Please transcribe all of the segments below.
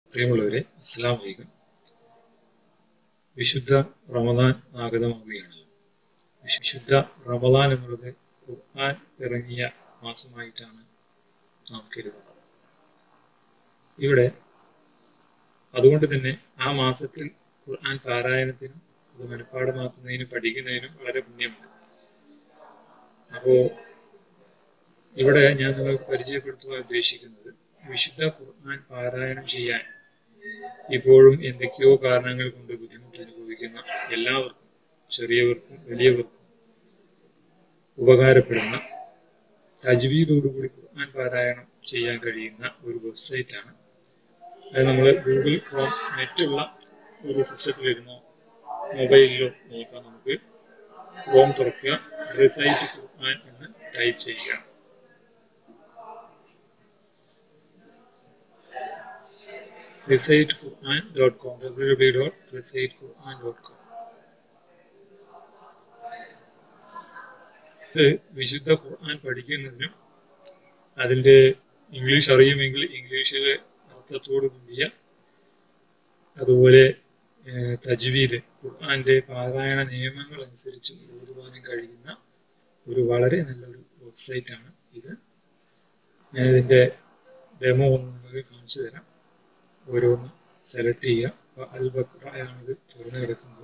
പ്രിയമുള്ളവരെ അസ്സലാം വലൈക്കും വിശുദ്ധ റമദാൻ ആഗതമാവുകയാണല്ലോ വിശുദ്ധ റമദാൻ എന്നുള്ളത് ഖുർആൻ ഇറങ്ങിയ മാസമായിട്ടാണ് നാം കരുതുന്നത് ഇവിടെ അതുകൊണ്ട് തന്നെ ആ മാസത്തിൽ ഖുർആൻ പാരായണത്തിനും അത് മനഃപ്പാടമാക്കുന്നതിനും പഠിക്കുന്നതിനും വളരെ പുണ്യമുണ്ട് അപ്പോ ഇവിടെ ഞാൻ നിങ്ങൾക്ക് പരിചയപ്പെടുത്തുവാൻ ഉദ്ദേശിക്കുന്നത് വിശുദ്ധ ഖുർആൻ പാരായണം ചെയ്യാൻ ഇപ്പോഴും എന്തൊക്കെയോ കാരണങ്ങൾ കൊണ്ട് ബുദ്ധിമുട്ട് അനുഭവിക്കുന്ന എല്ലാവർക്കും ചെറിയവർക്കും വലിയവർക്കും ഉപകാരപ്പെടുന്ന തജ്വീദോടുകൂടി ഖുർആൻ പാരായണം ചെയ്യാൻ കഴിയുന്ന ഒരു വെബ്സൈറ്റ് ആണ് അത് നമ്മൾ ഗൂഗിൾ ക്രോം നെറ്റുള്ള ഒരു സിസ്റ്റത്തിലിരുന്നോ മൊബൈലിലോ നോക്കാം നമുക്ക് ക്രോം തുറക്കുക റിസൈറ്റ് ഖുർആൻ എന്ന് ടൈപ്പ് ചെയ്യുക recitequran.com www.recitequran.com ഇത് വിശുദ്ധ ഖുർആൻ പഠിക്കുന്നതിനും അതിന്റെ ഇംഗ്ലീഷ് അറിയുമെങ്കിൽ ഇംഗ്ലീഷിലെ അർത്ഥത്തോട് കൂടിയ അതുപോലെ തജ്വീദ് ഖുർആന്റെ പാരായണ നിയമങ്ങൾ അനുസരിച്ച് ഓതുവാനും കഴിയുന്ന ഒരു വളരെ നല്ലൊരു വെബ്സൈറ്റ് ആണ് ഇത് ഞാൻ ഇതിന്റെ ഡെമോ ഒന്ന് നിങ്ങൾക്ക് കാണിച്ചു തരാം ഓരോന്ന് സെലക്ട് ചെയ്യുക അപ്പൊ അൽ ബക്രയാണ് ഇത് തുറന്നു കിടക്കുന്നത്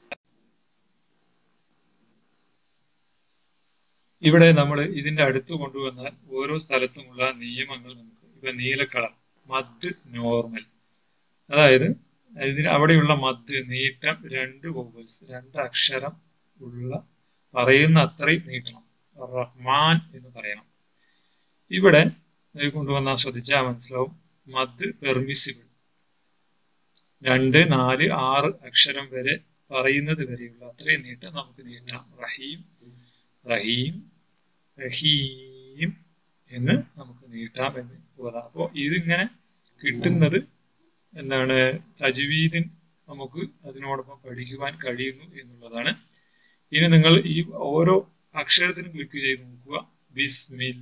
ഇവിടെ നമ്മൾ ഇതിന്റെ അടുത്ത് കൊണ്ടുവന്നാൽ ഓരോ സ്ഥലത്തുമുള്ള നിയമങ്ങൾ നമുക്ക് ഇപ്പൊ നീല കളർ മദ് നോർമൽ അതായത് ഇതിന് അവിടെയുള്ള മദ് നീട്ടം രണ്ട് വോവൽസ് രണ്ട് അക്ഷരം ഉള്ള പറയുന്ന അത്രയും നീട്ടണം റഹ്മാൻ എന്ന് പറയണം ഇവിടെ കൊണ്ടുവന്നാൽ ശ്രദ്ധിച്ചാൽ മനസ്സിലാവും മദ് പെർമിസിബിൾ രണ്ട് നാല് ആറ് അക്ഷരം വരെ പറയുന്നത് വരെയുള്ള അത്രയും നീട്ടം നമുക്ക് നീട്ടാം റഹീം റഹീം റഹീം എന്ന് നമുക്ക് നീട്ടാം എന്ന് പറയാം അപ്പോൾ ഇതിങ്ങനെ കിട്ടുന്നത് എന്താണ് തജ്വീദിൻ നമുക്ക് അതിനോടൊപ്പം പഠിക്കുവാൻ കഴിയുന്നു എന്നുള്ളതാണ് ഇനി നിങ്ങൾ ഈ ഓരോ അക്ഷരത്തിനും ക്ലിക്ക് ചെയ്ത് നോക്കുക ബിസ്മിൽ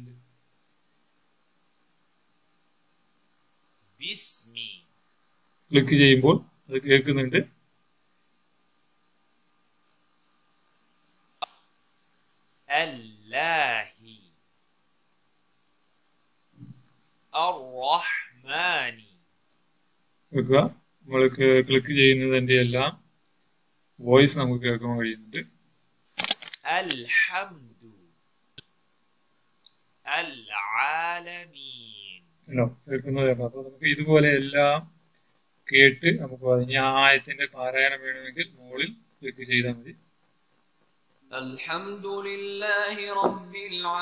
ബിസ്മി ക്ലിക്ക് ചെയ്യുമ്പോൾ അത് കേൾക്കുന്നുണ്ട് അല്ലാഹി അർറഹ്മാനി കേൾക്കുക നമ്മൾ ക്ലിക്ക് ചെയ്യുന്നതിന്റെ എല്ലാം വോയിസ് നമുക്ക് കേൾക്കാൻ കഴിയുന്നുണ്ട് അൽഹംദു അൽആലമീൻ ഉണ്ടോ കേൾക്കുന്നതാണ് അപ്പൊ നമുക്ക് ഇതുപോലെ എല്ലാം കേട്ട് നമുക്ക് ഇനി ആ ആയത്തിന്റെ പാരായണം വേണമെങ്കിൽ മുകളിൽ ക്ലിക്ക് ചെയ്താൽ മതി الحمد لله رب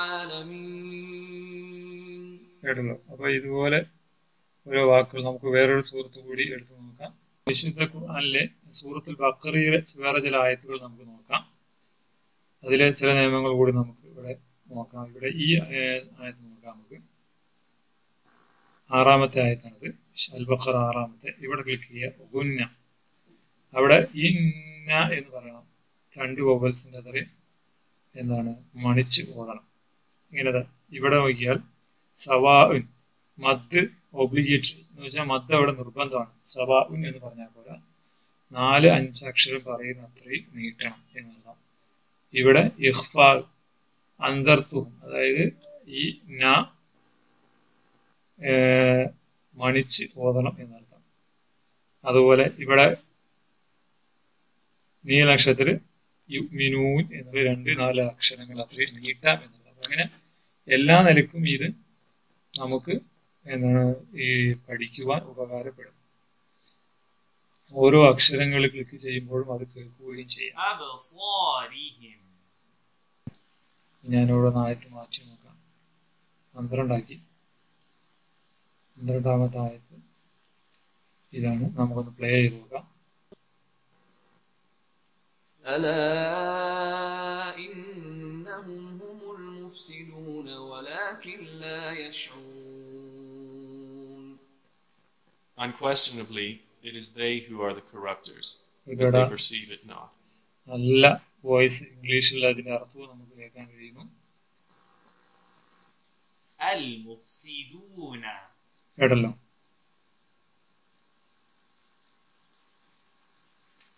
العالمين കേട്ടല്ലോ അപ്പൊ ഇതുപോലെ ഓരോ വാക്കുകൾ നമുക്ക് വേറൊരു സൂറത്ത് കൂടി എടുത്തു നോക്കാം വിശുദ്ധ ഖുർആനിലെ സൂറത്തുൽ ബക്കറിയിലെ വേറെ ചില ആയത്തുകൾ നമുക്ക് നോക്കാം അതിലെ ചില നിയമങ്ങൾ കൂടി നമുക്ക് ഇവിടെ നോക്കാം ഇവിടെ ഈ ഏർ, ആയത്ത് നോക്കാം നമുക്ക് ആറാമത്തെ ആയത്താണത് അൽ ബഖറ ആറാമത്തെ ഇവിടെ ക്ലിക്ക് ചെയ്യുക ഗുന്ന അവിടെ ഇന്ന എന്ന് പറയണം രണ്ട് വോവൽസിന്റെ അത്രയും എന്താണ് മണിച്ച് ഓടണം ഇങ്ങനെ ദാ ഇവിടെ നോക്കിയാൽ സവാഉൻ മദ് ഒബ്ലിഗേറ്ററി എന്ന് വെച്ചാൽ മദ് അവിടെ നിർബന്ധമാണ് സവാഉൻ എന്ന് പറഞ്ഞാൽ പോലെ നാല് അഞ്ച് അക്ഷരം പറയുന്ന അത്രയും നീട്ടണം എന്നുള്ളതാണ് ഇവിടെ ഇഹ്ഫാ അന്തർത്തും അതായത് ഈ ന ഏർ, മണിച്ച് ഓതണം എന്നർത്ഥം അതുപോലെ ഇവിടെ നീലക്ഷരത്തില് യുമിനൂൻ എന്നുള്ള രണ്ട് നാല് അക്ഷരങ്ങൾ അത്രയും നീട്ടാം എന്നുള്ളത് അപ്പൊ അങ്ങനെ എല്ലാ നിലക്കും ഇത് നമുക്ക് എന്താണ് ഈ പഠിക്കുവാൻ ഉപകാരപ്പെടും ഓരോ അക്ഷരങ്ങൾ ക്ലിക്ക് ചെയ്യുമ്പോഴും അത് കേൾക്കുകയും ചെയ്യാം അബ്സാരിഹിം ഞാനിവിടെ ആയത്ത് മാറ്റി നോക്കാം പന്ത്രണ്ടാക്കി പന്ത്രണ്ടാമത്തെ ആയത്ത് ഇതാണ് നമുക്കൊന്ന് പ്ലേ ചെയ്ത് നോക്കാം ألا إنهم هم المفسدون ولكن لا يشعرون Unquestionably, it is they who are the corruptors, but ഇവിടെ they perceive it not. നല്ല വോയിസ് ഇംഗ്ലീഷിൽ അതിന്റെ അർത്ഥവും നമുക്ക് കേൾക്കാൻ കഴിയുന്നു المفسدون കേട്ടല്ലോ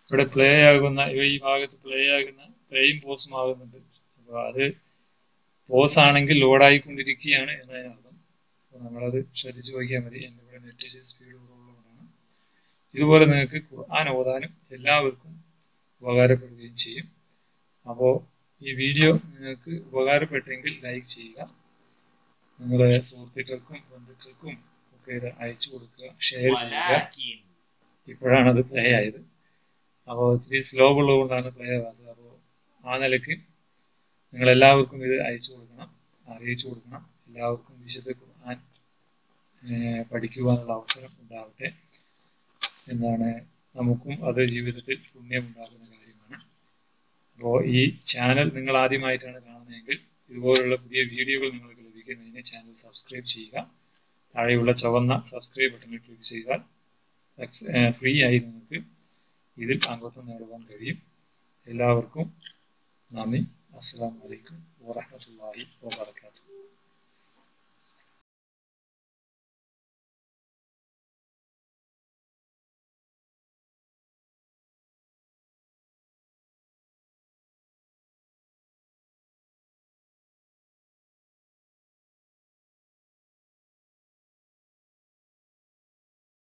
ഇവിടെ പ്ലേ ആകുന്ന ഈ ഭാഗത്ത് പ്ലേ ആകുന്ന പ്ലേയും പോസും ആകുന്നുണ്ട് അപ്പോൾ അത് പോസ് ആണെങ്കിൽ ലോഡായിക്കൊണ്ടിരിക്കുകയാണ് എന്നതിനർത്ഥം അപ്പോൾ നമ്മളത് ശ്രദ്ധിച്ചു നോക്കിയാൽ മതി എൻ്റെ ഇവിടെ നെറ്റ് സ്പീഡ് കുറവുള്ളതുകൊണ്ടാണ് ഇതുപോലെ നിങ്ങൾക്ക് ഖുർആൻ ഓതാനും എല്ലാവർക്കും ഉപകാരപ്പെടുകയും ചെയ്യും അപ്പോൾ ഈ വീഡിയോ നിങ്ങൾക്ക് ഉപകാരപ്പെട്ടെങ്കിൽ ലൈക്ക് ചെയ്യുക നിങ്ങളുടെ സുഹൃത്തുക്കൾക്കും ബന്ധുക്കൾക്കും ഒക്കെ ഇത് അയച്ചു കൊടുക്കുക ഷെയർ ചെയ്യുക ولكن ഇപ്പോഴാണ് അത് പ്ലേ ആയത് അപ്പോൾ ഇത്തിരി സ്ലോ ഉള്ളതുകൊണ്ടാണ് പ്ലേ ആവാത്തത് അപ്പോൾ ആ നിലയ്ക്ക് നിങ്ങൾ എല്ലാവർക്കും ഇത് അയച്ചു കൊടുക്കണം അറിയിച്ചു കൊടുക്കണം എല്ലാവർക്കും വിശുദ്ധ ഖുർആൻ ഏഹ്, പഠിക്കുവാനുള്ള അവസരം ഉണ്ടാവട്ടെ എന്നാണ് നമുക്കും അത് ജീവിതത്തിൽ പുണ്യം ഉണ്ടാകുന്ന കാര്യമാണ് അപ്പോൾ ഈ ചാനൽ നിങ്ങൾ ആദ്യമായിട്ടാണ് കാണുന്നതെങ്കിൽ ഇതുപോലുള്ള പുതിയ വീഡിയോകൾ നിങ്ങൾക്ക് ലഭിക്കുന്നതിന് ചാനൽ സബ്സ്ക്രൈബ് ചെയ്യുക താഴെയുള്ള ചുവന്ന സബ്സ്ക്രൈബ് ബട്ടണിൽ ക്ലിക്ക് ചെയ്താൽ ഫ്രീ ആയി നിങ്ങൾക്ക് ഇതിൽ അംഗത്വം നേടുവാൻ കഴിയും എല്ലാവർക്കും നന്ദി അസ്സാം വലൈക്കും വാഹമത്തല്ലാഹി വാബർക്കാത്തു